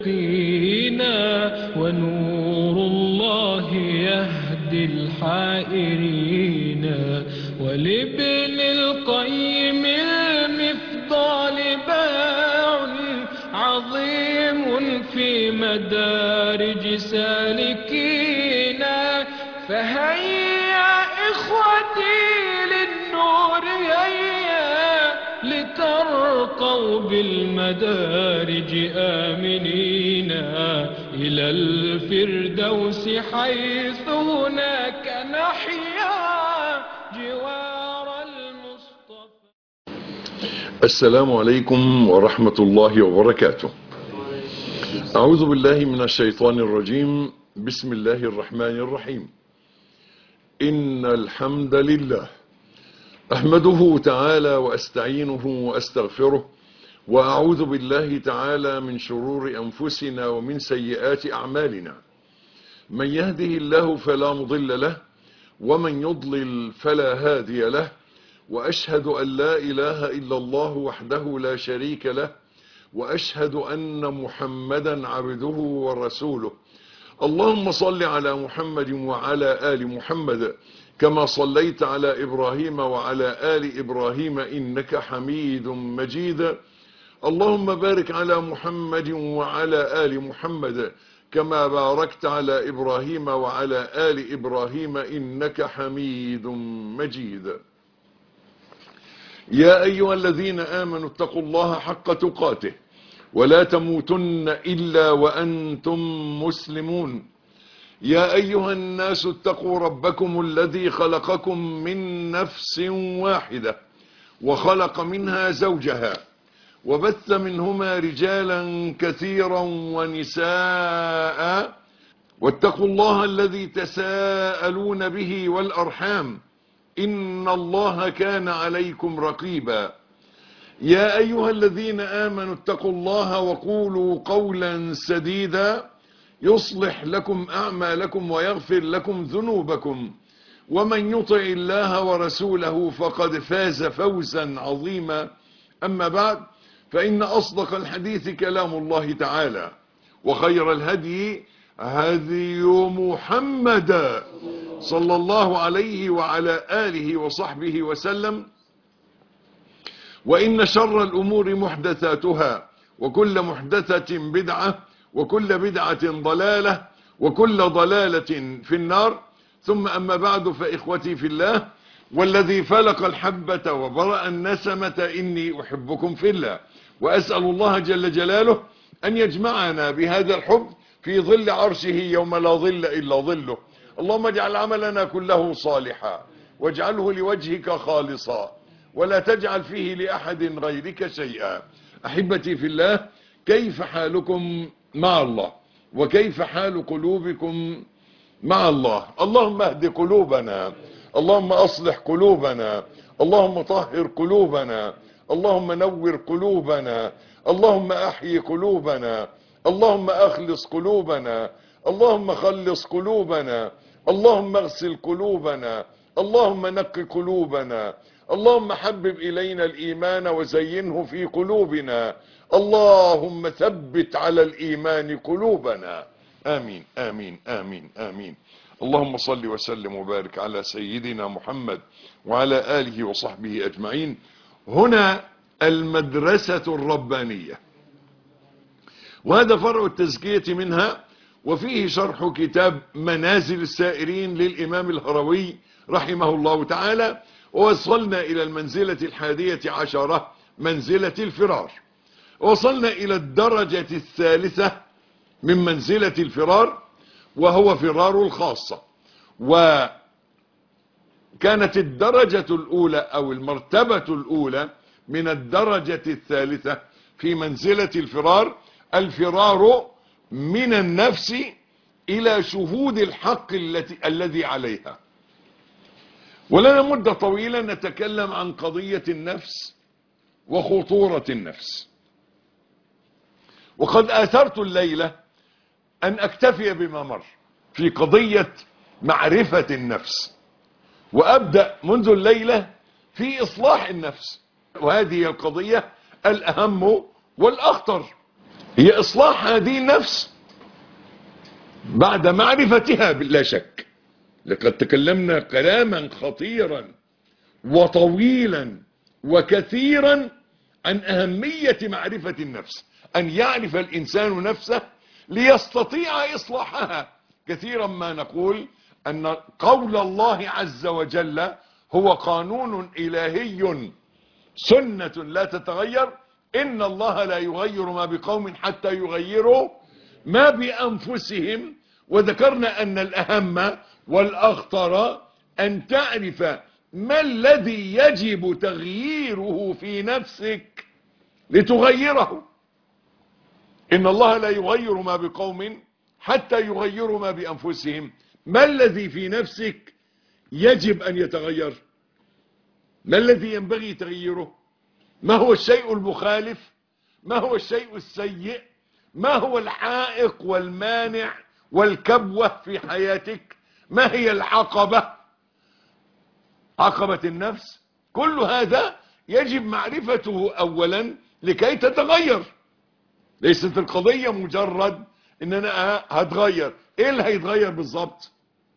فينا ونور الله يهدي الحائرين ولابن القيم المفضال باع عظيم في مدارج سالكينا فهيا إخوتي للنور هيا لترقوا بالمدارج آمنين إلى الفردوس حيث هناك نحيا جوار المصطفى السلام عليكم ورحمة الله وبركاته أعوذ بالله من الشيطان الرجيم بسم الله الرحمن الرحيم إن الحمد لله أحمده تعالى وأستعينه وأستغفره وأعوذ بالله تعالى من شرور أنفسنا ومن سيئات أعمالنا من يهده الله فلا مضل له ومن يضلل فلا هادي له وأشهد أن لا إله إلا الله وحده لا شريك له وأشهد أن محمدا عبده ورسوله اللهم صل على محمد وعلى آل محمد كما صليت على إبراهيم وعلى آل إبراهيم إنك حميد مجيد اللهم بارك على محمد وعلى آل محمد كما باركت على إبراهيم وعلى آل إبراهيم إنك حميد مجيد يا أيها الذين آمنوا اتقوا الله حق تقاته ولا تموتن إلا وأنتم مسلمون يا أيها الناس اتقوا ربكم الذي خلقكم من نفس واحدة وخلق منها زوجها وبث منهما رجالا كثيرا ونساء واتقوا الله الذي تساءلون به والأرحام إن الله كان عليكم رقيبا يا أيها الذين آمنوا اتقوا الله وقولوا قولا سديدا يصلح لكم أعمالكم ويغفر لكم ذنوبكم ومن يطع الله ورسوله فقد فاز فوزا عظيما أما بعد فإن أصدق الحديث كلام الله تعالى وخير الهدي هدي محمد صلى الله عليه وعلى آله وصحبه وسلم وإن شر الأمور محدثاتها وكل محدثة بدعة وكل بدعة ضلالة وكل ضلالة في النار ثم أما بعد فإخوتي في الله والذي فلق الحبة وبرأ النسمة إني أحبكم في الله وأسأل الله جل جلاله أن يجمعنا بهذا الحب في ظل عرشه يوم لا ظل إلا ظله اللهم اجعل عملنا كله صالحا واجعله لوجهك خالصا ولا تجعل فيه لأحد غيرك شيئا أحبتي في الله كيف حالكم مع الله وكيف حال قلوبكم مع الله اللهم اهد قلوبنا اللهم أصلح قلوبنا اللهم طهر قلوبنا اللهم نور قلوبنا اللهم أحيي قلوبنا اللهم أخلص قلوبنا اللهم خلص قلوبنا اللهم اغسل قلوبنا اللهم نق قلوبنا اللهم حبب إلينا الإيمان وزينه في قلوبنا اللهم ثبت على الإيمان قلوبنا آمين آمين آمين آمين اللهم صل وسلم وبارك على سيدنا محمد وعلى آله وصحبه أجمعين هنا المدرسة الربانية وهذا فرع التزكية منها وفيه شرح كتاب منازل السائرين للإمام الهروي رحمه الله تعالى ووصلنا إلى المنزلة الحادية عشرة منزلة الفرار وصلنا إلى الدرجة الثالثة من منزلة الفرار وهو فرار الخاصة وكانت الدرجة الأولى أو المرتبة الأولى من الدرجة الثالثة في منزلة الفرار الفرار من النفس إلى شهود الحق التي الذي عليها ولنا مدة طويلة نتكلم عن قضية النفس وخطورة النفس وقد آثرت الليلة أن أكتفي بما مر في قضية معرفة النفس وأبدأ منذ الليلة في إصلاح النفس وهذه القضية الأهم والأخطر هي اصلاح هذه النفس بعد معرفتها بلا شك لقد تكلمنا كلاما خطيرا وطويلا وكثيرا عن اهمية معرفة النفس ان يعرف الانسان نفسه ليستطيع اصلاحها كثيرا ما نقول ان قول الله عز وجل هو قانون الهي سنة لا تتغير ان الله لا يغير ما بقوم حتى يغيروا ما بانفسهم وذكرنا ان الاهم والاخطر ان تعرف ما الذي يجب تغييره في نفسك لتغيره ان الله لا يغير ما بقوم حتى يغيروا ما بانفسهم ما الذي في نفسك يجب ان يتغير ما الذي ينبغي تغييره ما هو الشيء المخالف ما هو الشيء السيء ما هو العائق والمانع والكبوة في حياتك ما هي العقبة عقبة النفس كل هذا يجب معرفته اولا لكي تتغير ليست القضية مجرد ان انا هتغير ايه اللي هيتغير بالظبط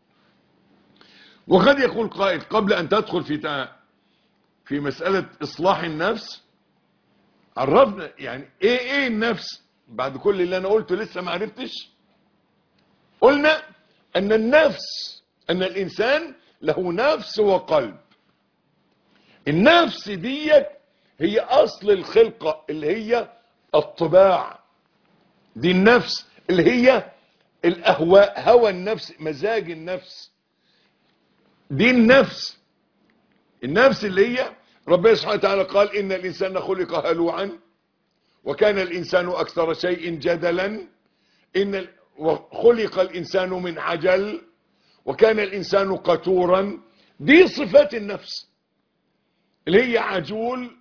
وقد يقول قائل قبل ان تدخل في تع... في مسألة اصلاح النفس عرفنا يعني ايه ايه النفس بعد كل اللي انا قلته لسه ما عرفتش قلنا ان النفس ان الانسان له نفس وقلب النفس ديت هي اصل الخلقة اللي هي الطباع دي النفس اللي هي الاهواء هوى النفس مزاج النفس دي النفس النفس اللي هي ربنا سبحانه وتعالى قال ان الانسان خلق هلوعا وكان الانسان اكثر شيء جدلا ان ال- وخلق الانسان من عجل وكان الانسان قتورا دي صفات النفس اللي هي عجول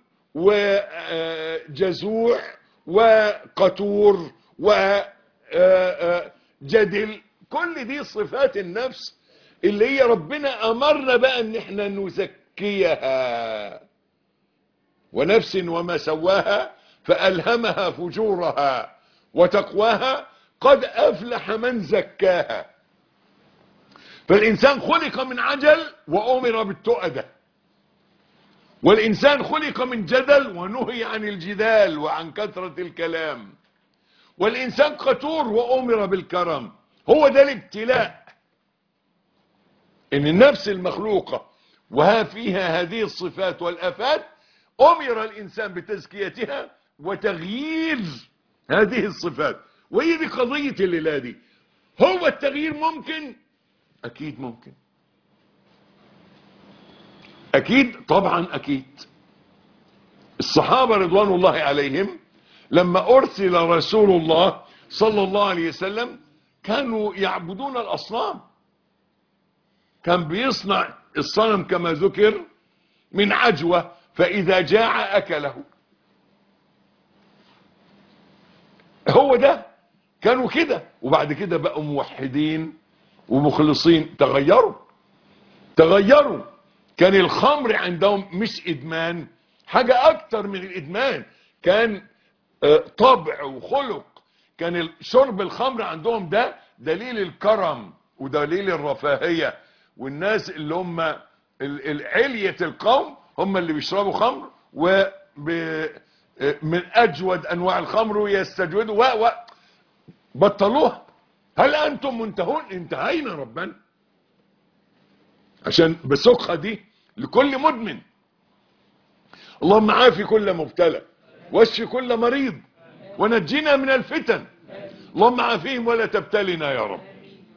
وجزوع وقتور وجدل كل دي صفات النفس اللي هي ربنا امرنا بقى ان احنا نزكيها ونفس وما سواها فالهمها فجورها وتقواها قد افلح من زكاها فالانسان خلق من عجل وامر بالتؤده والإنسان خلق من جدل ونهي عن الجدال وعن كثرة الكلام والإنسان قتور وأمر بالكرم هو ده الابتلاء إن النفس المخلوقة وها فيها هذه الصفات والآفات أمر الإنسان بتزكيتها وتغيير هذه الصفات وهي دي قضية الليلة دي هو التغيير ممكن أكيد ممكن اكيد طبعا اكيد الصحابة رضوان الله عليهم لما ارسل رسول الله صلى الله عليه وسلم كانوا يعبدون الاصنام كان بيصنع الصنم كما ذكر من عجوة فاذا جاع اكله هو ده كانوا كده وبعد كده بقوا موحدين ومخلصين تغيروا تغيروا كان الخمر عندهم مش ادمان حاجة اكتر من الادمان كان آه، طبع وخلق كان ال- شرب الخمر عندهم ده دليل الكرم ودليل الرفاهية والناس اللي هم ال- ال- علية القوم هم اللي بيشربوا خمر و ب- آه، من اجود انواع الخمر ويستجودوا و و بطلوها هل انتم منتهون انتهينا ربنا عشان بسوقها دي لكل مدمن اللهم عافي كل مبتلى واشف كل مريض ونجينا من الفتن اللهم عافيهم ولا تبتلنا يا رب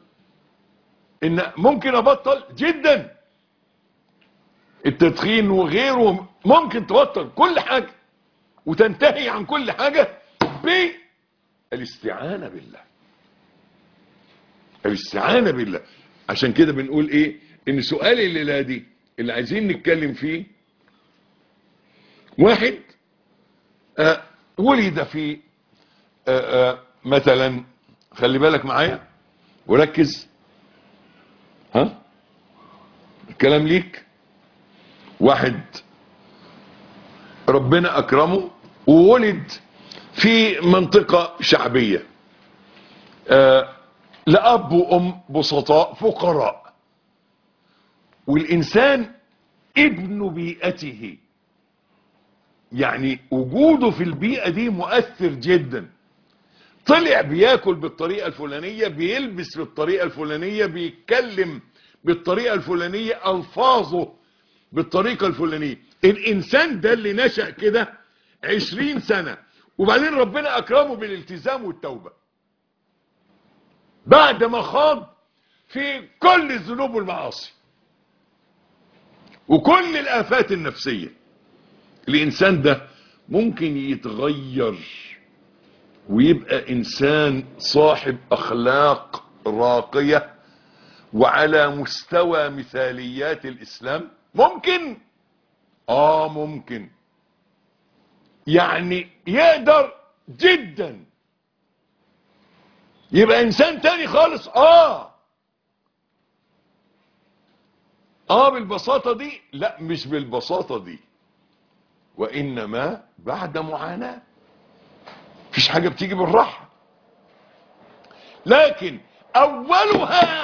ان ممكن ابطل جدا التدخين وغيره ممكن تبطل كل حاجة وتنتهي عن كل حاجة بالاستعانة بالله الاستعانة بالله عشان كده بنقول ايه ان سؤال الليلة دي اللي عايزين نتكلم فيه واحد آه ولد في آه آه مثلا خلي بالك معايا وركز ها الكلام ليك واحد ربنا اكرمه وولد في منطقة شعبية آه لأب وأم بسطاء فقراء والإنسان ابن بيئته يعني وجوده في البيئة دي مؤثر جدا طلع بياكل بالطريقة الفلانية بيلبس بالطريقة الفلانية بيتكلم بالطريقة الفلانية ألفاظه بالطريقة الفلانية الإنسان ده اللي نشأ كده عشرين سنة وبعدين ربنا أكرمه بالالتزام والتوبة بعد ما خاض في كل الذنوب والمعاصي وكل الآفات النفسية الإنسان ده ممكن يتغير ويبقى إنسان صاحب أخلاق راقية وعلى مستوى مثاليات الإسلام ممكن آه ممكن يعني يقدر جدا يبقى إنسان تاني خالص آه آه بالبساطة دي لا مش بالبساطة دي وإنما بعد معاناة مفيش حاجة بتيجي بالراحة لكن أولها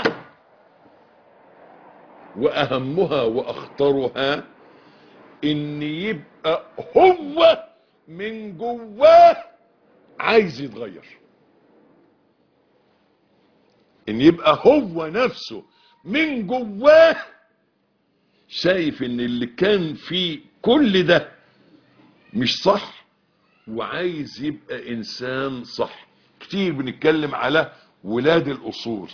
وأهمها وأخطرها إن يبقى هو من جواه عايز يتغير إن يبقى هو نفسه من جواه شايف إن اللي كان فيه كل ده مش صح وعايز يبقى انسان صح كتير بنتكلم على ولاد الاصول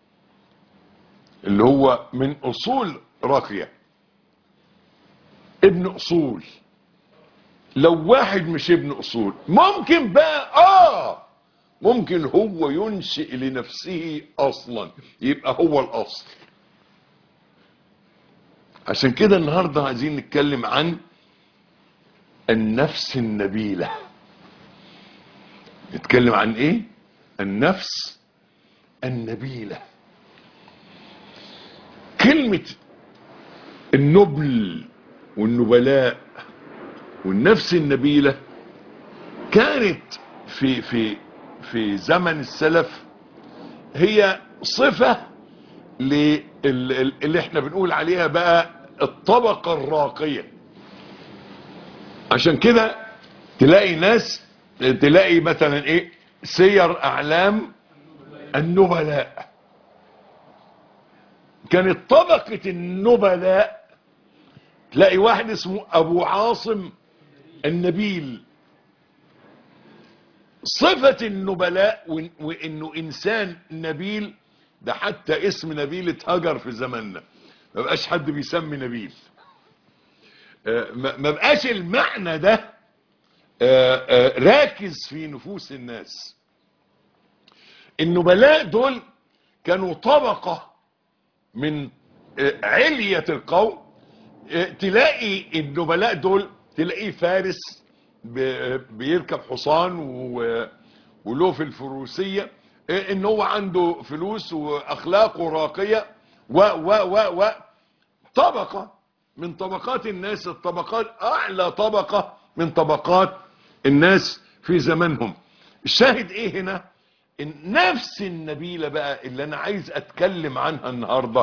اللي هو من اصول راقية ابن اصول لو واحد مش ابن اصول ممكن بقى اه ممكن هو ينشئ لنفسه اصلا يبقى هو الاصل عشان كده النهاردة عايزين نتكلم عن النفس النبيلة نتكلم عن ايه النفس النبيلة كلمة النبل والنبلاء والنفس النبيلة كانت في في في زمن السلف هي صفة لل- اللي احنا بنقول عليها بقى الطبقة الراقية عشان كده تلاقي ناس تلاقي مثلا ايه سير اعلام النبلاء كانت طبقة النبلاء تلاقي واحد اسمه ابو عاصم النبيل صفة النبلاء وإن- وانه انسان نبيل ده حتى اسم نبيل اتهجر في زماننا ما بقاش حد بيسمي نبيل آه، ما ما بقاش المعنى ده آه، آه، راكز في نفوس الناس النبلاء دول كانوا طبقة من آه، علية القوم آه، تلاقي النبلاء دول تلاقيه فارس ب- بيركب حصان و- وله في الفروسية آه، ان هو عنده فلوس واخلاقه راقية و و و و طبقة من طبقات الناس الطبقات اعلى طبقة من طبقات الناس في زمانهم الشاهد ايه هنا النفس النبيلة بقى اللي انا عايز اتكلم عنها النهاردة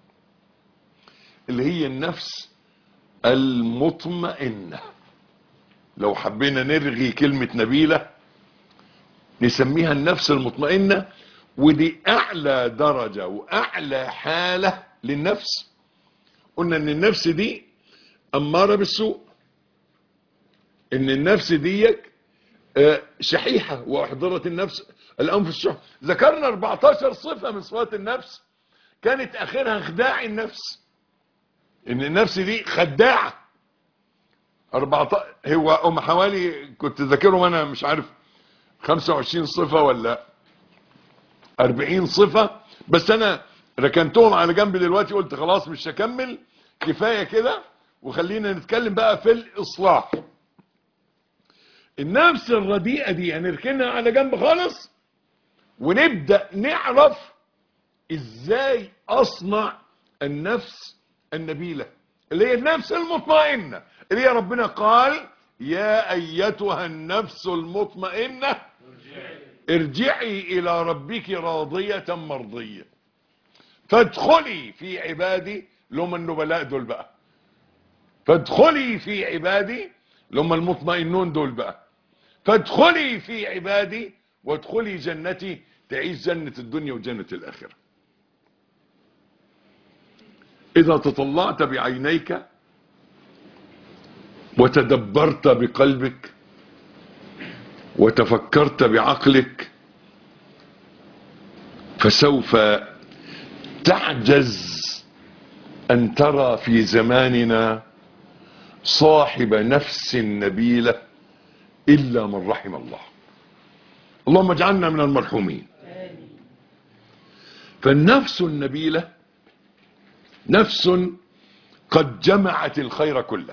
اللي هي النفس المطمئنة لو حبينا نرغي كلمة نبيلة نسميها النفس المطمئنة ودي اعلى درجة واعلى حالة للنفس قلنا ان النفس دي امارة بالسوء ان النفس ديك آه، شحيحة واحضرت النفس الانفس الشح ذكرنا 14 صفة من صفات النفس كانت اخرها خداع النفس ان النفس دي خداعة 14 هو ام حوالي كنت ذاكرهم انا مش عارف 25 صفة ولا 40 صفة بس انا ركنتهم على جنب دلوقتي قلت خلاص مش هكمل كفاية كده وخلينا نتكلم بقى في الاصلاح النفس الرديئة دي هنركنها على جنب خالص ونبدأ نعرف ازاي اصنع النفس النبيلة اللي هي النفس المطمئنة اللي هي ربنا قال يا ايتها النفس المطمئنة ارجعي الى ربك راضية مرضية فادخلي في عبادي لهم النبلاء دول بقى فادخلي في عبادي لهم المطمئنون دول بقى فادخلي في عبادي وادخلي جنتي تعيش جنة الدنيا وجنة الآخرة إذا تطلعت بعينيك وتدبرت بقلبك وتفكرت بعقلك فسوف تعجز أن ترى في زماننا صاحب نفس نبيلة إلا من رحم الله اللهم اجعلنا من المرحومين فالنفس النبيلة نفس قد جمعت الخير كله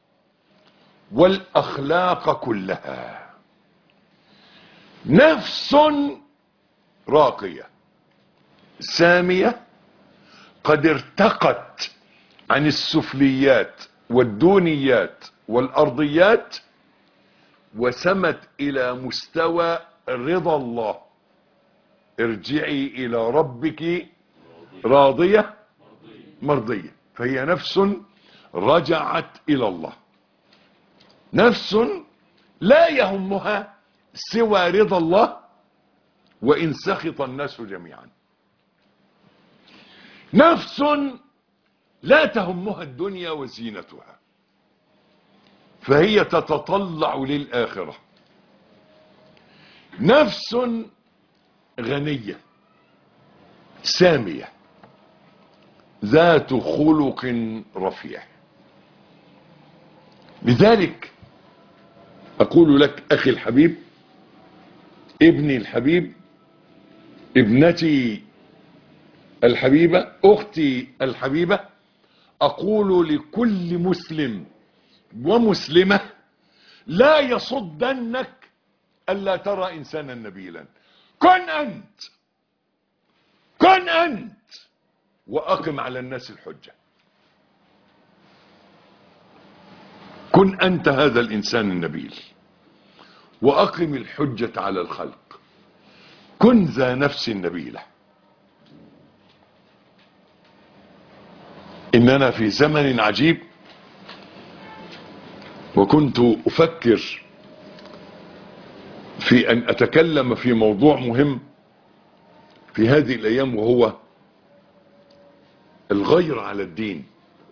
والأخلاق كلها نفس راقية سامية قد ارتقت عن السفليات والدونيات والأرضيات وسمت إلى مستوى رضا الله ارجعي إلى ربك راضية مرضية فهي نفس رجعت إلى الله نفس لا يهمها سوى رضا الله وإن سخط الناس جميعا نفس لا تهمها الدنيا وزينتها فهي تتطلع للآخرة نفس غنية سامية ذات خلق رفيع لذلك أقول لك أخي الحبيب ابني الحبيب ابنتي الحبيبة أختي الحبيبة أقول لكل مسلم ومسلمة لا يصدنك ألا ترى إنسانا نبيلا كن أنت كن أنت وأقم على الناس الحجة كن أنت هذا الإنسان النبيل وأقم الحجة على الخلق كن ذا نفس نبيلة إننا في زمن عجيب وكنت أفكر في أن أتكلم في موضوع مهم في هذه الأيام وهو الغير على الدين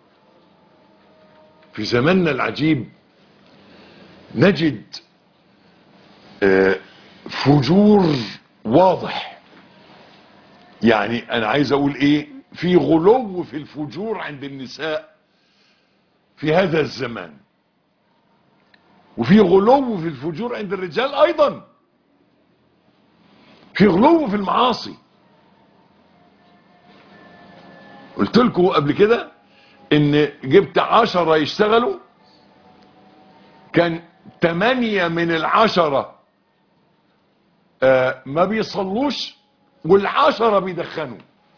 في زماننا العجيب نجد آه، فجور واضح يعني انا عايز اقول ايه في غلو في الفجور عند النساء في هذا الزمان وفي غلو في الفجور عند الرجال ايضا في غلو في المعاصي قلت لكم قبل كده ان جبت عشرة يشتغلوا كان تمانية من العشرة آه ما بيصلوش والعشرة بيدخنوا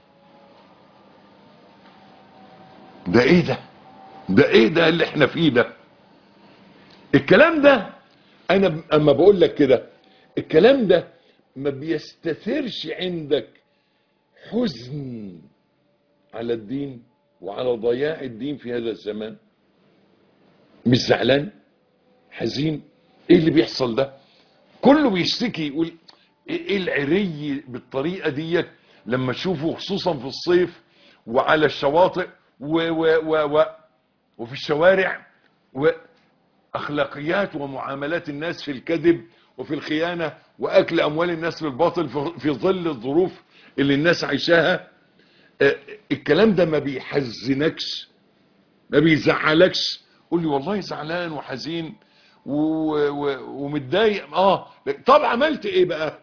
ده ايه ده ده ايه ده اللي احنا فيه ده الكلام ده انا ب- اما بقول لك كده الكلام ده ما بيستثيرش عندك حزن على الدين وعلى ضياع الدين في هذا الزمان مش زعلان حزين ايه اللي بيحصل ده كله بيشتكي يقول ايه العري بالطريقه ديت لما تشوفه خصوصا في الصيف وعلى الشواطئ و و و و وفي الشوارع واخلاقيات ومعاملات الناس في الكذب وفي الخيانه واكل اموال الناس بالباطل في- في ظل الظروف اللي الناس عايشاها آه، الكلام ده ما بيحزنكش ما بيزعلكش قول لي والله زعلان وحزين و... و... ومتضايق اه طب عملت ايه بقى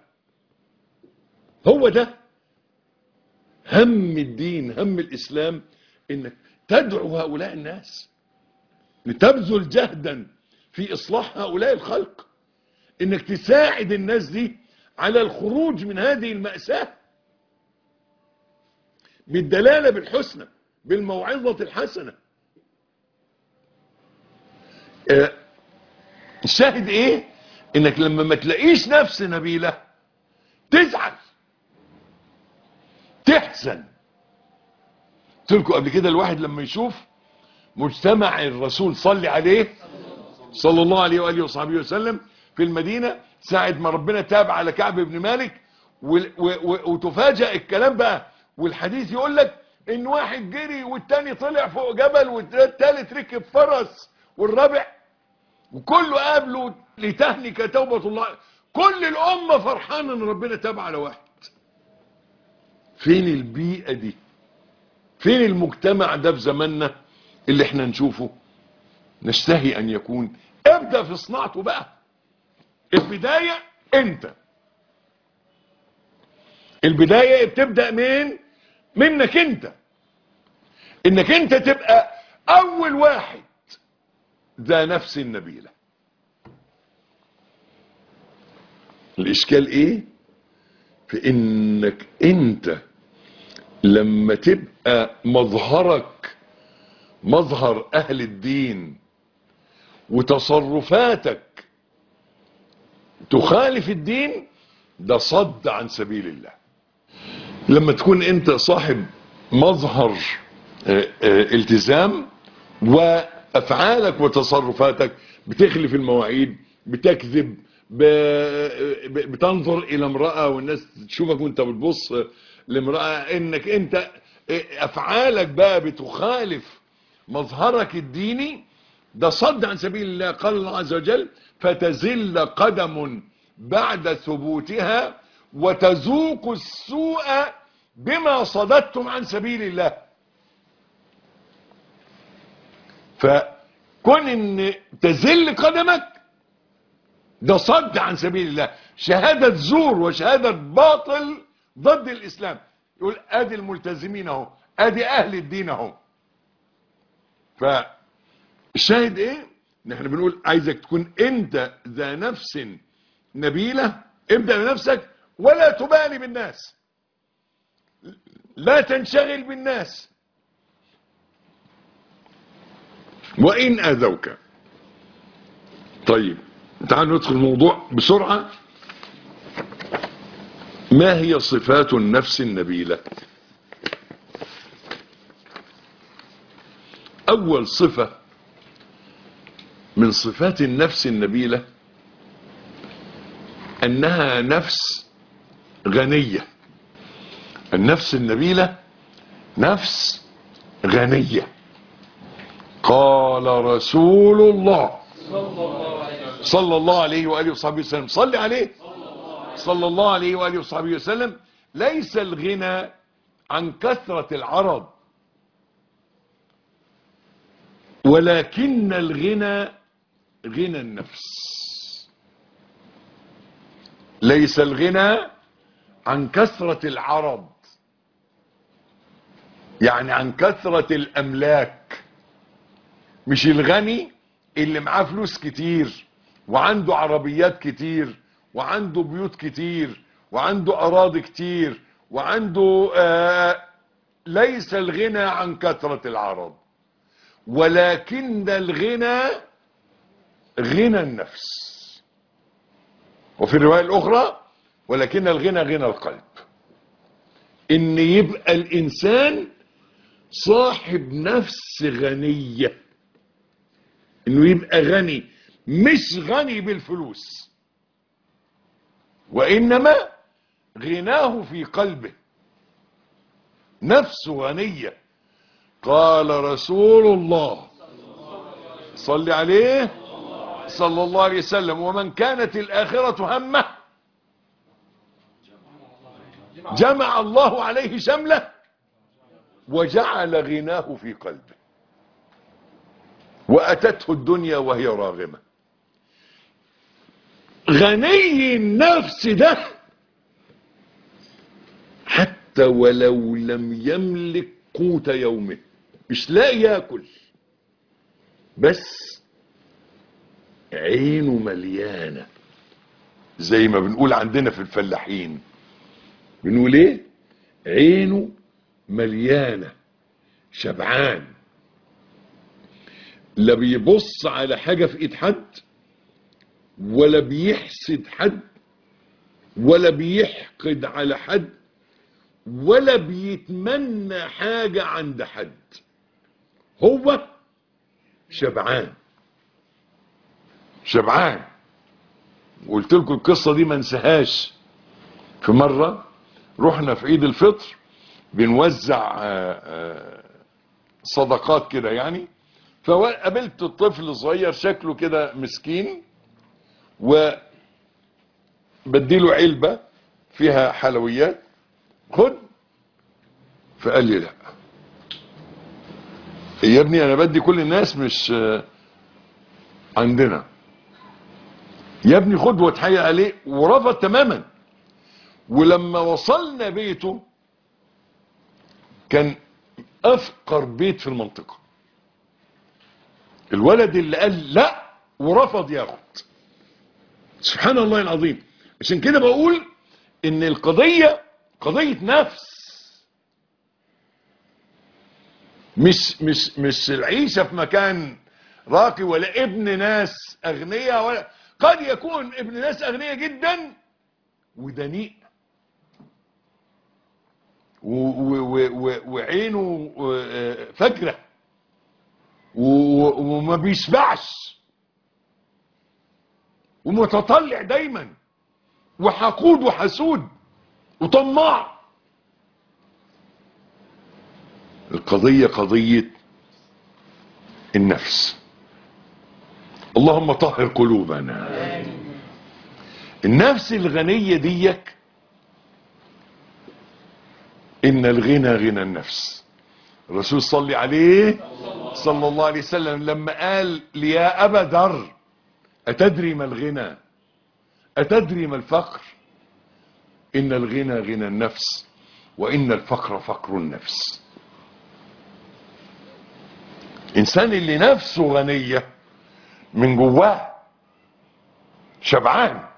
هو ده هم الدين هم الاسلام انك تدعو هؤلاء الناس لتبذل جهدا في اصلاح هؤلاء الخلق انك تساعد الناس دي على الخروج من هذه المأساة بالدلالة بالحسنى بالموعظة الحسنة آه، الشاهد ايه انك لما ما تلاقيش نفس نبيلة تزعل تحزن قلت لكم قبل كده الواحد لما يشوف مجتمع الرسول صلي عليه صلى الله عليه وآله وصحبه وسلم في المدينة ساعة ما ربنا تاب على كعب بن مالك وال- و- و- وتفاجأ الكلام بقى والحديث يقول لك ان واحد جري والتاني طلع فوق جبل والتالت ركب فرس والرابع وكله قابله لتهنك توبة الله كل الأمة فرحانة ان ربنا تاب على واحد فين البيئة دي فين المجتمع ده في زماننا اللي احنا نشوفه نشتهي ان يكون ابدأ في صناعته بقى البداية انت البداية بتبدأ من منك انت انك انت تبقى اول واحد ذا نفس النبيلة الاشكال ايه في انك انت لما تبقى مظهرك مظهر اهل الدين وتصرفاتك تخالف الدين ده صد عن سبيل الله لما تكون انت صاحب مظهر آه، آه، التزام وافعالك وتصرفاتك بتخلف المواعيد بتكذب ب- ب- بتنظر الى امرأة والناس تشوفك وانت بتبص لامرأة انك انت افعالك بقى بتخالف مظهرك الديني ده صد عن سبيل الله قال الله عز وجل فتزل قدم بعد ثبوتها وتذوق السوء بما صددتم عن سبيل الله فكون ان تزل قدمك ده صد عن سبيل الله شهادة زور وشهادة باطل ضد الإسلام يقول ادي الملتزمين اهو ادي اهل الدين اهو فالشاهد ايه ان احنا بنقول عايزك تكون انت ذا نفس نبيلة ابدأ بنفسك ولا تبالي بالناس لا تنشغل بالناس وإن أذوك طيب تعالوا ندخل الموضوع بسرعة ما هي صفات النفس النبيلة أول صفة من صفات النفس النبيلة أنها نفس غنية النفس النبيلة نفس غنية قال رسول الله صلى الله عليه وآله وصحبه وسلم صل عليه صلى الله عليه وآله وصحبه وسلم ليس الغنى عن كثرة العرض ولكن الغنى غنى النفس ليس الغنى عن كثرة العرض يعني عن كثرة الأملاك مش الغني اللي معاه فلوس كتير وعنده عربيات كتير وعنده بيوت كتير وعنده أراضي كتير وعنده آه ليس الغنى عن كثرة العرض ولكن الغنى غنى النفس وفي الرواية الأخرى ولكن الغنى غنى القلب إن يبقى الإنسان صاحب نفس غنية إنه يبقى غني مش غني بالفلوس وإنما غناه في قلبه نفسه غنية قال رسول الله صل عليه صلى الله عليه وسلم ومن كانت الآخرة همه جمع الله عليه شمله وجعل غناه في قلبه وأتته الدنيا وهي راغمة غني النفس ده حتى ولو لم يملك قوت يومه مش لاقي ياكل بس عينه مليانة زي ما بنقول عندنا في الفلاحين بنقول ايه عينه مليانة شبعان لا بيبص على حاجة في ايد حد ولا بيحسد حد ولا بيحقد على حد ولا بيتمنى حاجة عند حد هو شبعان شبعان قلت لكم القصة دي ما انساهاش في مرة رحنا في عيد الفطر بنوزع آه، آه، صدقات كده يعني فقابلت الطفل صغير شكله كده مسكين وبديله علبة فيها حلويات خد فقال لي لا يا ابني انا بدي كل الناس مش آه، عندنا يا ابني خد واتحيق عليه ورفض تماما ولما وصلنا بيته كان افقر بيت في المنطقة الولد اللي قال لا ورفض ياخد سبحان الله العظيم عشان كده بقول ان القضية قضية نفس مش مش مش العيشة في مكان راقي ولا ابن ناس اغنياء ولا قد يكون ابن ناس اغنياء جدا ودنيء و- و- و- و- وعينه آه، فجرة و- وما بيشبعش ومتطلع دايما وحقود وحسود وطماع القضية قضية النفس اللهم طهر قلوبنا النفس الغنية ديك إن الغنى غنى النفس الرسول صلي عليه صلى الله عليه وسلم لما قال لي يا أبا ذر أتدري ما الغنى أتدري ما الفقر إن الغنى غنى النفس وإن الفقر فقر النفس إنسان اللي نفسه غنية من جواه شبعان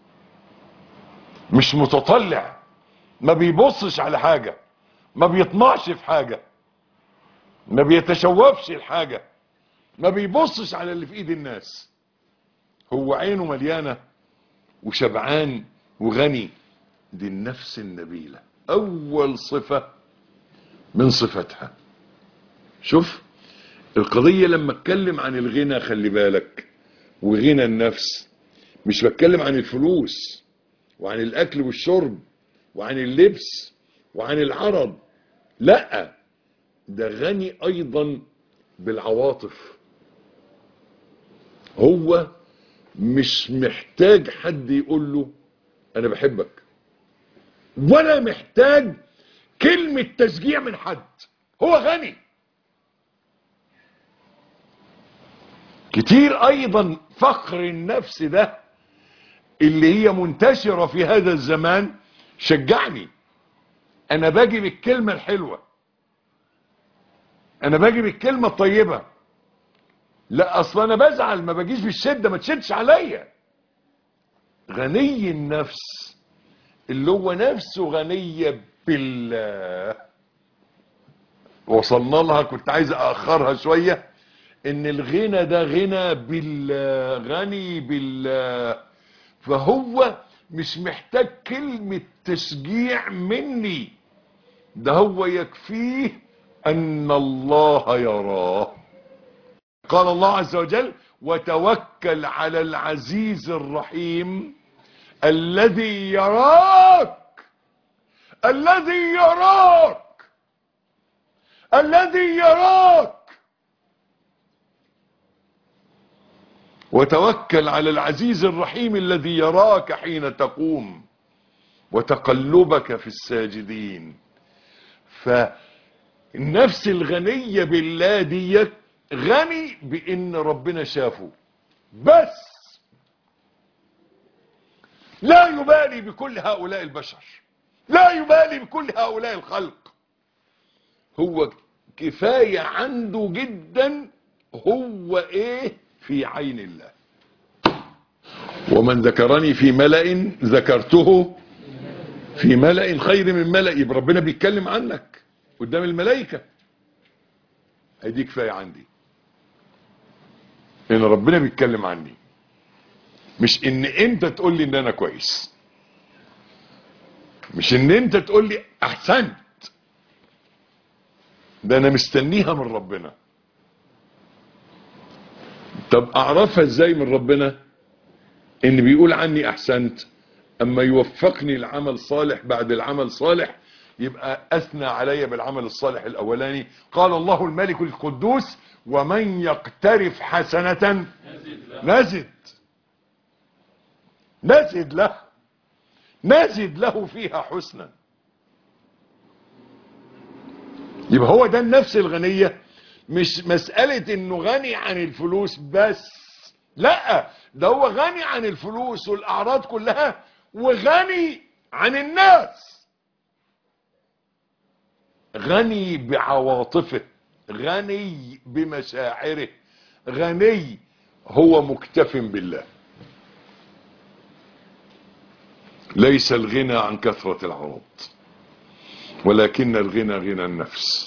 مش متطلع ما بيبصش على حاجة ما بيطمعش في حاجة ما بيتشوفش الحاجة ما بيبصش على اللي في ايد الناس هو عينه مليانة وشبعان وغني دي النفس النبيلة اول صفة من صفتها شوف القضية لما اتكلم عن الغنى خلي بالك وغنى النفس مش بتكلم عن الفلوس وعن الاكل والشرب وعن اللبس وعن العرض لا ده غني ايضا بالعواطف هو مش محتاج حد يقول له انا بحبك ولا محتاج كلمة تشجيع من حد هو غني كتير ايضا فقر النفس ده اللي هي منتشرة في هذا الزمان شجعني انا باجي بالكلمة الحلوة انا باجي بالكلمة الطيبة لا اصل انا بزعل ما باجيش بالشدة ما تشدش عليا غني النفس اللي هو نفسه غنية بالله وصلنا لها كنت عايز اخرها شوية ان الغنى ده غنى بالله غني بالله فهو مش محتاج كلمة تشجيع مني ده هو يكفيه ان الله يراه قال الله عز وجل وتوكل على العزيز الرحيم الذي يراك الذي يراك الذي يراك وتوكل على العزيز الرحيم الذي يراك حين تقوم وتقلبك في الساجدين فالنفس الغنية بالله دي غني بان ربنا شافه بس لا يبالي بكل هؤلاء البشر لا يبالي بكل هؤلاء الخلق هو كفاية عنده جدا هو ايه في عين الله ومن ذكرني في ملأ ذكرته في ملأ خير من ملأ يبقى ربنا بيتكلم عنك قدام الملائكة هدي كفاية عندي ان ربنا بيتكلم عني مش ان انت تقول لي ان انا كويس مش ان انت تقول لي احسنت ده انا مستنيها من ربنا طب اعرفها ازاي من ربنا ان بيقول عني احسنت اما يوفقني العمل صالح بعد العمل صالح يبقى اثنى علي بالعمل الصالح الاولاني قال الله الملك القدوس ومن يقترف حسنة نزد نزد له نزد له فيها حسنا يبقى هو ده النفس الغنية مش مسألة انه غني عن الفلوس بس لا ده هو غني عن الفلوس والاعراض كلها وغني عن الناس غني بعواطفه غني بمشاعره غني هو مكتف بالله ليس الغنى عن كثرة العروض ولكن الغنى غنى النفس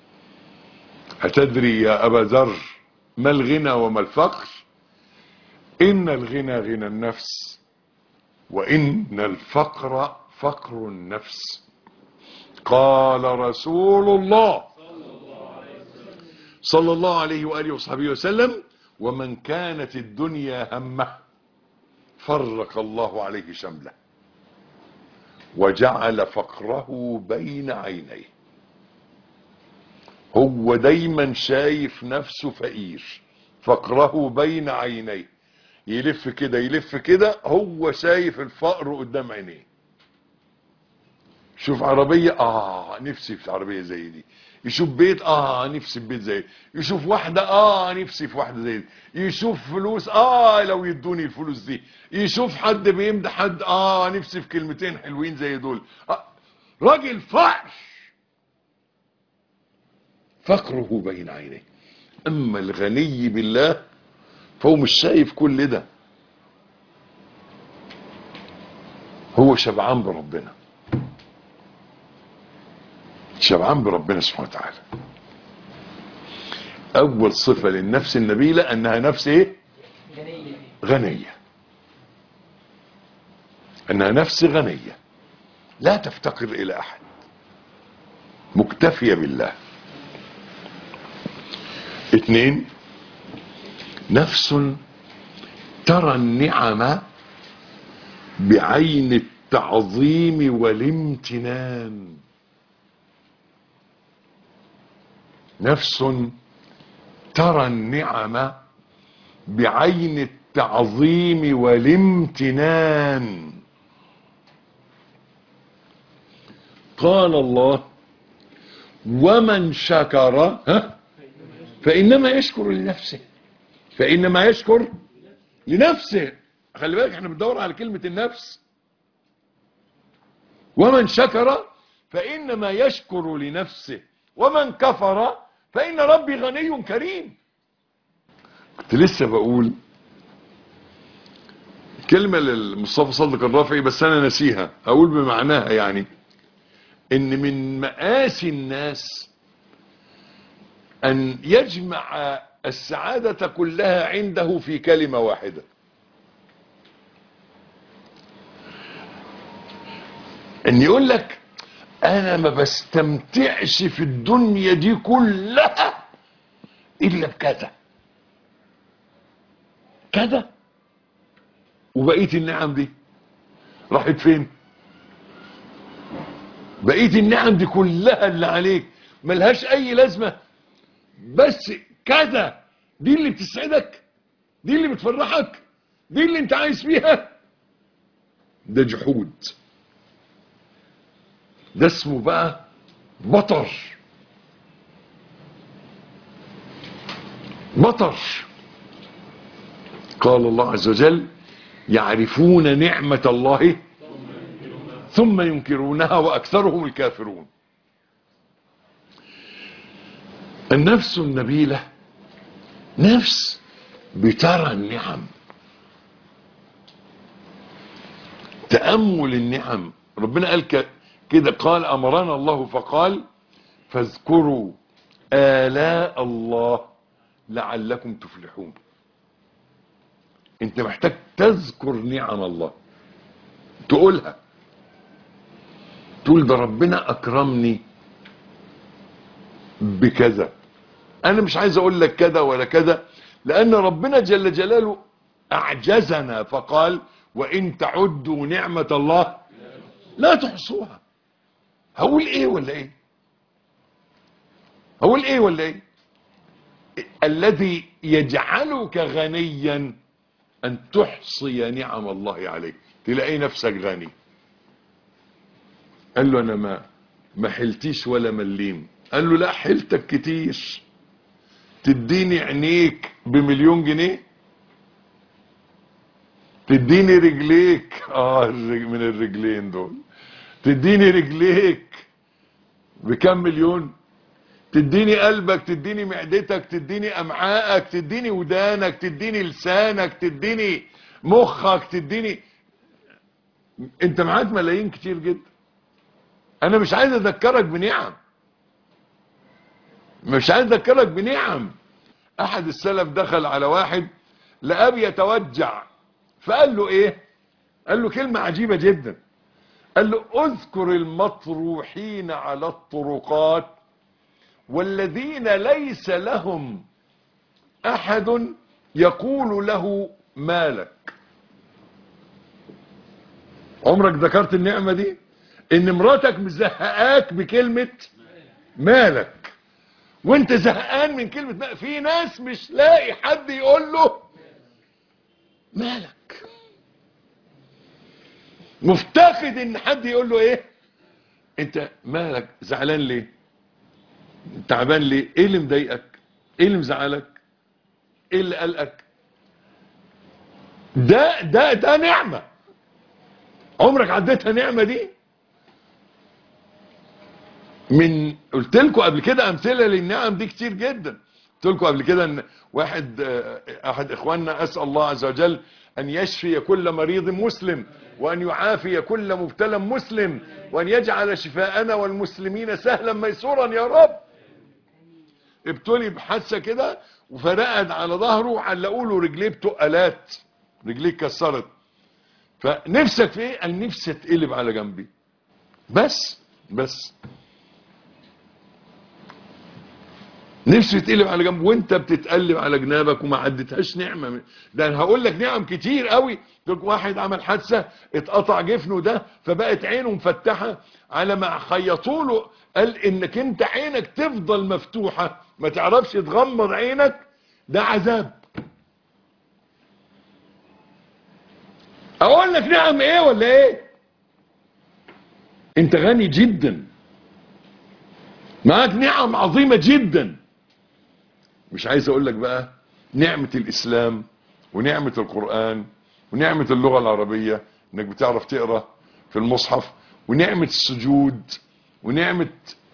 أتدري يا أبا ذر ما الغنى وما الفقر إن الغنى غنى النفس وإن الفقر فقر النفس قال رسول الله صلى الله عليه وآله وصحبه وسلم ومن كانت الدنيا همه فرق الله عليه شمله وجعل فقره بين عينيه هو دايما شايف نفسه فقير فقره بين عينيه يلف كده يلف كده هو شايف الفقر قدام عينيه شوف عربية اه نفسي في عربية زي دي يشوف بيت اه نفسي في بيت زي دي يشوف واحدة اه نفسي في واحدة زي دي يشوف فلوس اه لو يدوني الفلوس دي يشوف حد بيمدح حد اه نفسي في كلمتين حلوين زي دول آه راجل فقر فقره بين عينيه اما الغني بالله فهو مش شايف كل ده هو شبعان بربنا شبعان بربنا سبحانه وتعالى اول صفة للنفس النبيلة انها نفس ايه غنية انها نفس غنية لا تفتقر الى احد مكتفية بالله اتنين نفس ترى النعم بعين التعظيم والامتنان نفس ترى النعم بعين التعظيم والامتنان قال الله ومن شكر ها فإنما يشكر لنفسه فإنما يشكر لنفسه خلي بالك احنا بندور على كلمة النفس ومن شكر فإنما يشكر لنفسه ومن كفر فإن ربي غني كريم كنت لسه بقول كلمة للمصطفى صدق الرافعي بس أنا نسيها أقول بمعناها يعني إن من مآسي الناس أن يجمع السعادة كلها عنده في كلمة واحدة ان يقول لك انا ما بستمتعش في الدنيا دي كلها الا بكذا كذا وبقية النعم دي راحت فين بقية النعم دي كلها اللي عليك ملهاش اي لازمة بس كذا دي اللي بتسعدك دي اللي بتفرحك دي اللي انت عايز فيها ده جحود ده اسمه بقى بطر بطر قال الله عز وجل يعرفون نعمة الله ثم ينكرونها وأكثرهم الكافرون النفس النبيلة نفس بترى النعم تأمل النعم ربنا قال ك- كده قال أمرنا الله فقال فاذكروا آلاء الله لعلكم تفلحون انت محتاج تذكر نعم الله تقولها تقول ده ربنا اكرمني بكذا انا مش عايز اقول لك كذا ولا كذا لان ربنا جل جلاله اعجزنا فقال وان تعدوا نعمة الله لا تحصوها هقول ايه ولا ايه هقول ايه ولا ايه الذي يجعلك غنيا ان تحصي نعم الله عليك تلاقي نفسك غني قال له انا ما ما حلتيش ولا مليم قال له لا حلتك كتير تديني عينيك بمليون جنيه تديني رجليك اه الرج- من الرجلين دول تديني رجليك بكم مليون تديني قلبك تديني معدتك تديني امعائك تديني ودانك تديني لسانك تديني مخك تديني انت معاك ملايين كتير جدا انا مش عايز اذكرك بنعم مش عايز اذكرك بنعم احد السلف دخل على واحد لقاه بيتوجع فقال له ايه قال له كلمة عجيبة جدا قال له اذكر المطروحين على الطرقات والذين ليس لهم احد يقول له مالك عمرك ذكرت النعمة دي ان مراتك مزهقاك بكلمة مالك وانت زهقان من كلمة مالك في ناس مش لاقي حد يقول له مالك مفتقد ان حد يقول له ايه انت مالك زعلان ليه تعبان ليه ايه اللي مضايقك ايه اللي مزعلك ايه اللي قلقك ده ده ده نعمة عمرك عديتها نعمة دي من قلت لكم قبل كده امثله للنعم دي كتير جدا قلت لكم قبل كده ان واحد آه، احد اخواننا اسال الله عز وجل ان يشفي كل مريض مسلم وان يعافي كل مبتلى مسلم وان يجعل شفاءنا والمسلمين سهلا ميسورا يا رب ابتلي بحادثه كده فرقد على ظهره وعلقوا له رجليه بتقلات رجليه اتكسرت فنفسك في ايه قال نفسي اتقلب على جنبي بس بس نفسي تقلب على جنب وانت بتتقلب على جنابك وما عدتهاش نعمه من- ده انا هقول لك نعم كتير قوي تقول واحد عمل حادثه اتقطع جفنه ده فبقت عينه مفتحه على ما خيطوا له قال انك انت عينك تفضل مفتوحه ما تعرفش تغمض عينك ده عذاب اقول لك نعم ايه ولا ايه انت غني جدا معاك نعم عظيمة جدا مش عايز اقول لك بقى نعمة الاسلام ونعمة القرآن ونعمة اللغة العربية انك بتعرف تقرأ في المصحف ونعمة السجود ونعمة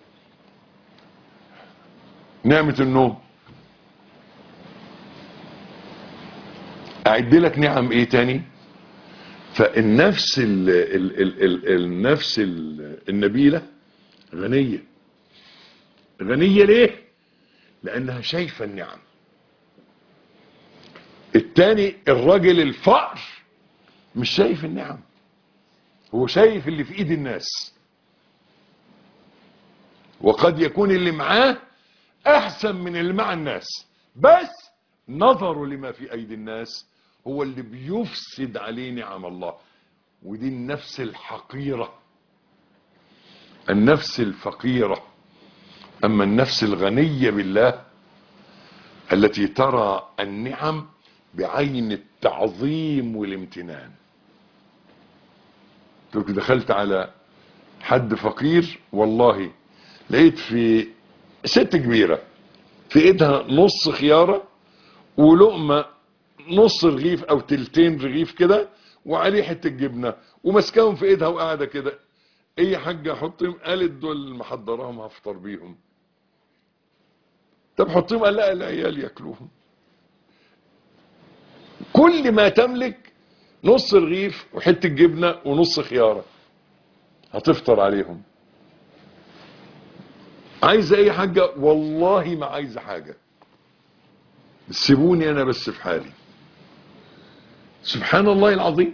نعمة النوم اعد لك نعم ايه تاني فالنفس ال ال ال ال النفس ال النبيلة غنية غنية ليه لانها شايفة النعم التاني الراجل الفقر مش شايف النعم هو شايف اللي في ايد الناس وقد يكون اللي معاه احسن من اللي مع الناس بس نظره لما في ايدي الناس هو اللي بيفسد عليه نعم الله ودي النفس الحقيرة النفس الفقيرة اما النفس الغنية بالله التي ترى النعم بعين التعظيم والامتنان تقول دخلت على حد فقير والله لقيت في ست كبيرة في ايدها نص خيارة ولقمة نص رغيف او تلتين رغيف كده وعليه حتة جبنة ومسكاهم في ايدها وقاعدة كده ايه يا حاجة حطيهم قالت دول محضراهم هفطر بيهم طب حطيهم قال لا العيال ياكلوهم كل ما تملك نص رغيف وحتة جبنة ونص خيارة هتفطر عليهم عايزة ايه حاجة والله ما عايزة حاجة سيبوني انا بس في حالي سبحان الله العظيم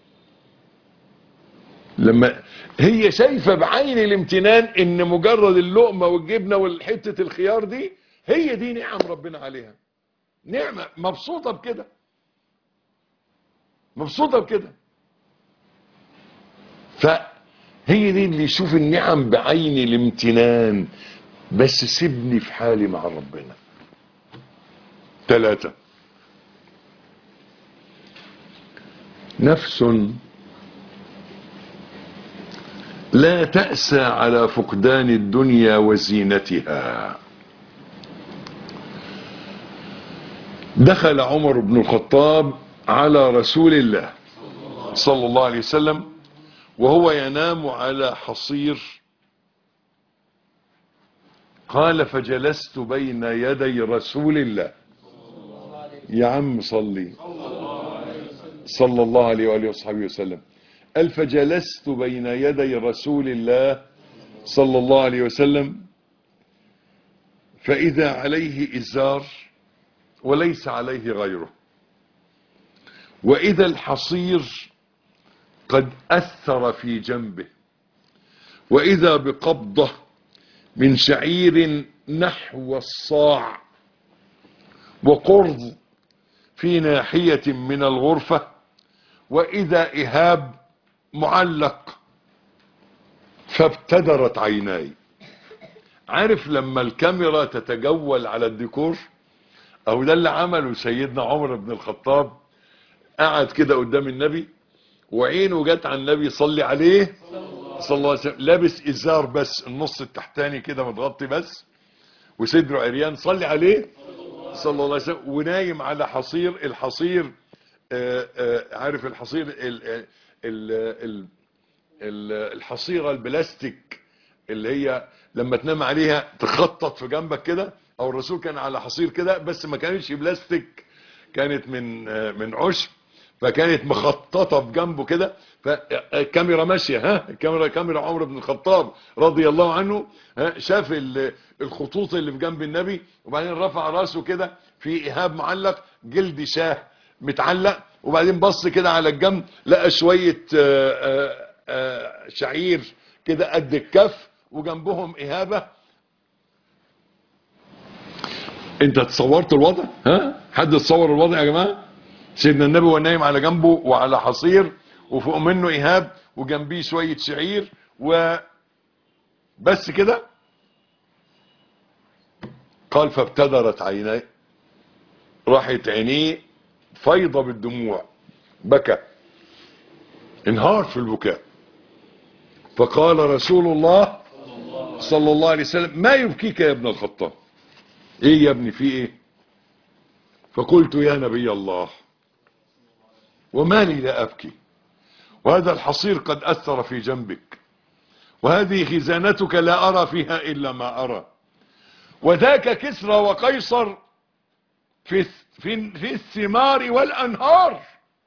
لما هي شايفة بعين الامتنان ان مجرد اللقمة والجبنة والحتة الخيار دي هي دي نعم ربنا عليها نعمة مبسوطة بكده مبسوطة بكده فهي دي اللي يشوف النعم بعين الامتنان بس سيبني في حالي مع ربنا ثلاثة نفس لا تأسى على فقدان الدنيا وزينتها دخل عمر بن الخطاب على رسول الله صلى الله عليه وسلم وهو ينام على حصير قال فجلست بين يدي رسول الله يا عم صلي صلى الله عليه وآله وصحبه وسلم قال فجلست بين يدي رسول الله صلى الله عليه وسلم فإذا عليه إزار وليس عليه غيره وإذا الحصير قد أثر في جنبه وإذا بقبضة من شعير نحو الصاع وقرض في ناحية من الغرفة وإذا إهاب معلق فابتدرت عيناي عارف لما الكاميرا تتجول على الديكور او ده اللي عمله سيدنا عمر بن الخطاب قعد كده قدام النبي وعينه جت على النبي صلي عليه صلى الله عليه وسلم لابس ازار بس النص التحتاني كده متغطي بس وصدره عريان صلي عليه صلى الله عليه وسلم ونايم على حصير الحصير آآ آآ عارف الحصير ال ال ال ال الحصيرة البلاستيك اللي هي لما تنام عليها تخطط في جنبك كده او الرسول كان على حصير كده بس ما كانتش بلاستيك كانت من من عشب فكانت مخططة في جنبه كده فالكاميرا ماشية ها الكاميرا كاميرا عمر بن الخطاب رضي الله عنه ها شاف الخطوط اللي في جنب النبي وبعدين رفع راسه كده في ايهاب معلق جلد شاه متعلق وبعدين بص كده على الجنب لقى شوية آآ آآ شعير كده قد الكف وجنبهم اهابة انت تصورت الوضع ها حد تصور الوضع يا جماعة سيدنا النبي وهو نايم على جنبه وعلى حصير وفوق منه ايهاب وجنبيه شوية شعير و بس كده قال فابتدرت عيني راحت عينيه فيضة بالدموع بكى انهار في البكاء فقال رسول الله صلى الله عليه وسلم ما يبكيك يا ابن الخطاب ايه يا ابني في ايه فقلت يا نبي الله وما لي لا ابكي وهذا الحصير قد اثر في جنبك وهذه خزانتك لا ارى فيها الا ما ارى وذاك كسرى وقيصر في في في الثمار والانهار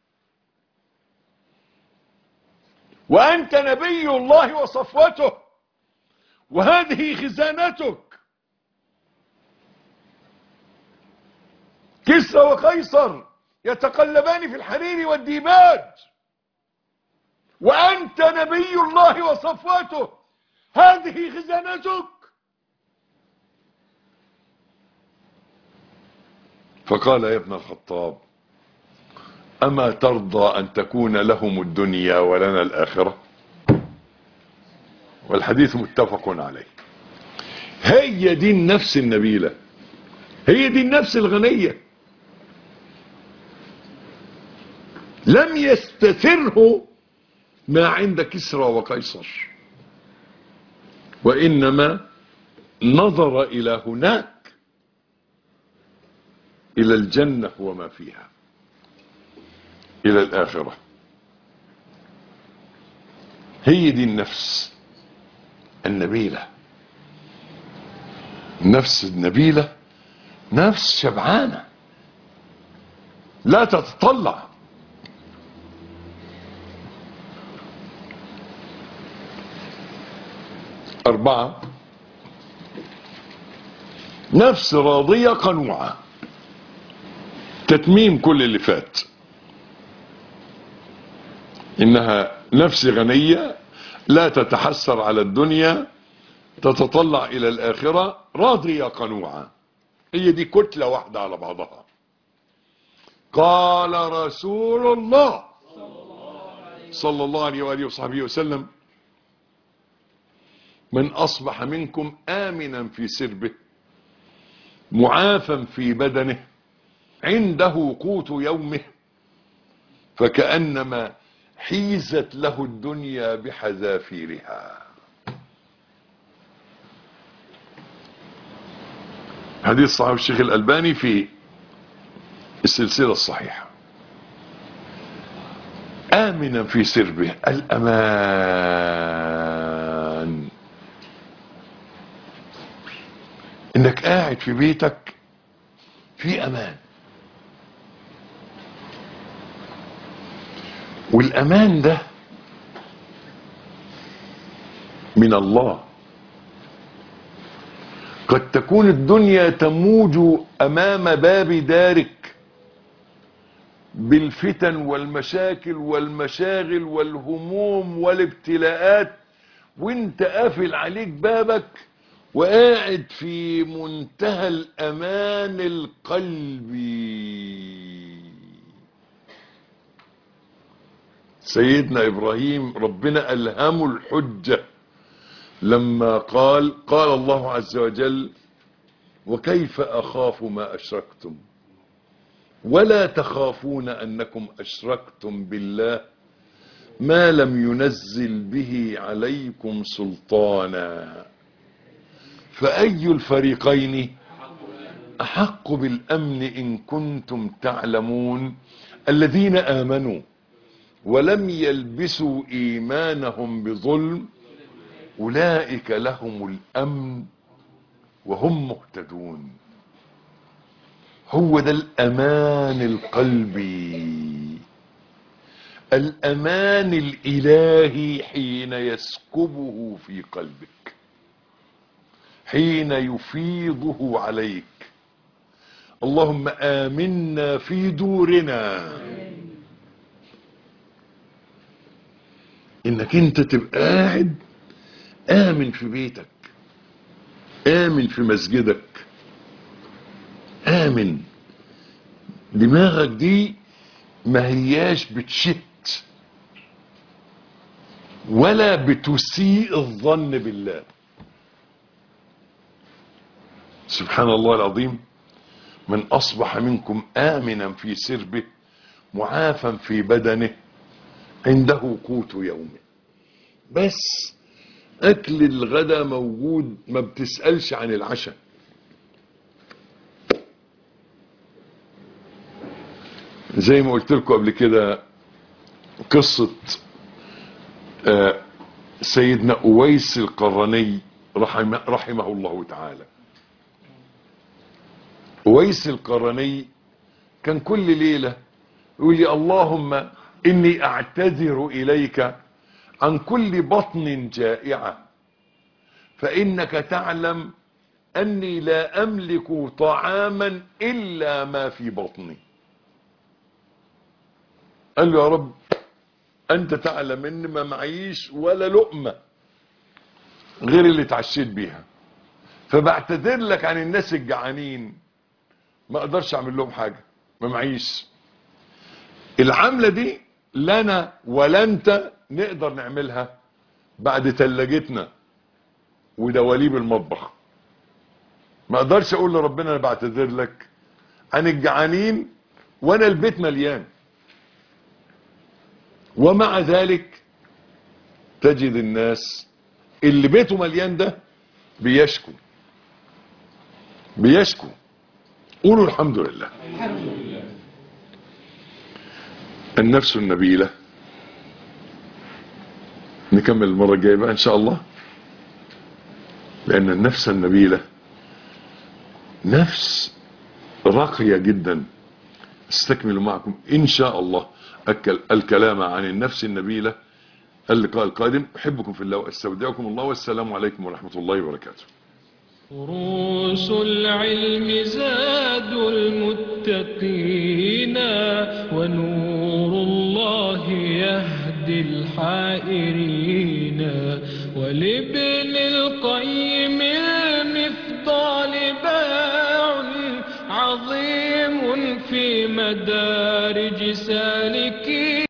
وانت نبي الله وصفوته وهذه خزانتك كسرى وقيصر يتقلبان في الحرير والديباج وانت نبي الله وصفوته هذه خزانتك فقال يا ابن الخطاب أما ترضى أن تكون لهم الدنيا ولنا الآخرة والحديث متفق عليه هي دي النفس النبيلة هي دي النفس الغنية لم يستثره ما عند كسرى وقيصر وإنما نظر إلى هناك إلى الجنة وما فيها إلى الآخرة هي دي النفس النبيلة النفس النبيلة نفس شبعانة لا تتطلع أربعة نفس راضية قنوعة تتميم كل اللي فات إنها نفس غنية لا تتحسر على الدنيا تتطلع إلى الآخرة راضية قنوعة هي دي كتلة واحدة على بعضها قال رسول الله صلى الله عليه وآله وصحبه وسلم من أصبح منكم آمنا في سربه معافا في بدنه عنده قوت يومه فكأنما حيزت له الدنيا بحذافيرها حديث صحيح الشيخ الألباني في السلسلة الصحيحة آمنا في سربه الأمان إنك قاعد في بيتك في أمان والأمان ده من الله قد تكون الدنيا تموج أمام باب دارك بالفتن والمشاكل والمشاغل والهموم والابتلاءات وانت قافل عليك بابك وقاعد في منتهى الأمان القلبي سيدنا إبراهيم ربنا ألهمه الحجة لما قال قال الله عز وجل وكيف أخاف ما أشركتم ولا تخافون أنكم أشركتم بالله ما لم ينزل به عليكم سلطانا فأي الفريقين أحق بالأمن إن كنتم تعلمون الذين آمنوا ولم يلبسوا إيمانهم بظلم أولئك لهم الأمن وهم مهتدون هو ده الأمان القلبي الأمان الإلهي حين يسكبه في قلبك حين يفيضه عليك اللهم آمنا في دورنا انك انت تبقى قاعد آمن في بيتك آمن في مسجدك آمن دماغك دي ما هياش بتشت ولا بتسيء الظن بالله سبحان الله العظيم من أصبح منكم آمنا في سربه معافا في بدنه عنده قوت يومه بس أكل الغدا موجود ما بتسألش عن العشاء زي ما قلت لكم قبل كده قصة آه، سيدنا أويس القرني رحمه, رحمه الله تعالى أويس القرني كان كل ليلة يقول لي اللهم إني أعتذر إليك عن كل بطن جائعة فإنك تعلم أني لا أملك طعاما إلا ما في بطني قال له يا رب أنت تعلم أن ما معيش ولا لقمة غير اللي اتعشيت بيها فبعتذر لك عن الناس الجعانين ما اقدرش اعمل لهم حاجة ما معيش العملة دي لنا ولا انت نقدر نعملها بعد تلاجتنا ودواليب المطبخ ما اقدرش اقول لربنا انا بعتذر لك عن الجعانين وانا البيت مليان ومع ذلك تجد الناس اللي بيته مليان ده بيشكو بيشكو قولوا الحمد لله النفس النبيلة نكمل المرة الجاية بقى ان شاء الله لان النفس النبيلة نفس راقية جدا استكمل معكم ان شاء الله الكل- الكلام عن النفس النبيلة اللقاء القادم احبكم في الله واستودعكم الله والسلام عليكم ورحمة الله وبركاته دروس العلم زاد المتقين ونور الله يهدي الحائرين ولابن القيم المفضال باع عظيم في مدارج سالكين